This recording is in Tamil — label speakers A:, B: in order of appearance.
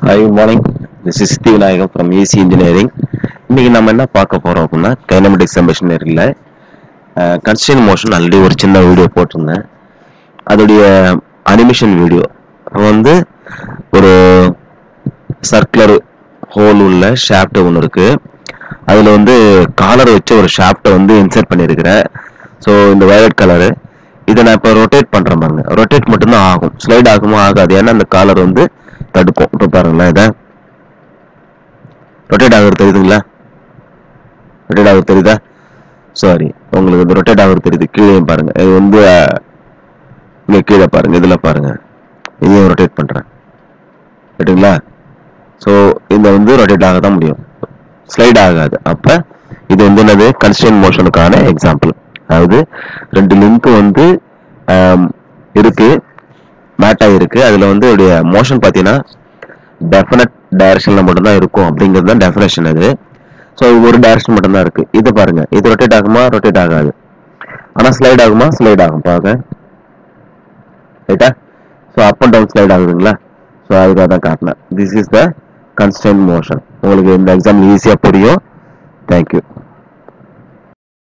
A: hi good morning this is Shri Vinayagam from AC engineering இன்னைக்கு நம்ம என்ன பார்க்க போறோம் அப்படின்னா கைனமெட்டிக்ஸ் அண்ட் மிஷினரியில் கன்ஸ்ட்ரக்ஷன் மோஷன் ஆல்ரெடி ஒரு சின்ன வீடியோ போட்டிருந்தேன் அதோடைய அனிமேஷன் வீடியோ வந்து ஒரு சர்க்குலர் ஹோல் உள்ள ஷாஃப்ட் ஒன்று இருக்கு அதில் வந்து காலர் வச்ச ஒரு ஷாஃப்ட்டை வந்து இன்சர்ட் பண்ணியிருக்கிறேன் ஸோ இந்த வயலட் கலரு இதை நான் இப்போ ரொட்டேட் பண்ணுறேன் பாருங்க ரொட்டேட் மட்டும்தான் ஆகும் ஸ்லைட் ஆகுமா ஆகாது ஏன்னா அந்த காலர் வந்து தடுக்கும் இப்போ பாருங்களேன் இதை ரொட்டேட் ஆகுறது தெரியுதுங்களா ரொட்டேட் ஆகுறது தெரியுதா சாரி உங்களுக்கு இந்த ரொட்டேட் ஆகுறது தெரியுது கீழே பாருங்க இது வந்து அஹ், இங்க கீழே பாருங்க இதுல பாருங்க இதையும் ரொட்டேட் பண்றேன் ரைட்டுங்களா ஸோ இந்த வந்து ரொட்டேட் ஆக தான் முடியும் ஸ்லைட் ஆகாது அப்ப இது வந்து என்னது கன்ஸ்டன்ட் மோஷனுக்கான எக்ஸாம்பிள் அதாவது ரெண்டு லிங்க் வந்து ஆம், இருக்கு மேட்டா இருக்கு அதுல வந்து உடைய மோஷன் பார்த்தீங்கன்னா டெஃபினட் டைரக்ஷன்ல மட்டும்தான் இருக்கும் அப்படிங்கிறது தான் டெஃபினேஷன் அது ஸோ ஒரு டைரக்ஷன் மட்டும்தான் இருக்கு இது பாருங்க இது ரொட்டேட் ஆகுமா ரொட்டேட் ஆகாது ஆனா ஸ்லைட் ஆகுமா ஸ்லைட் ஆகும் பாருங்க ரைட்டா so up and down slide ஆகுதுங்களா ஸோ அதுக்காக தான் காட்டினேன் this is the constant motion உங்களுக்கு இந்த எக்ஸாம் ஈஸியாக புரியும் தேங்க்யூ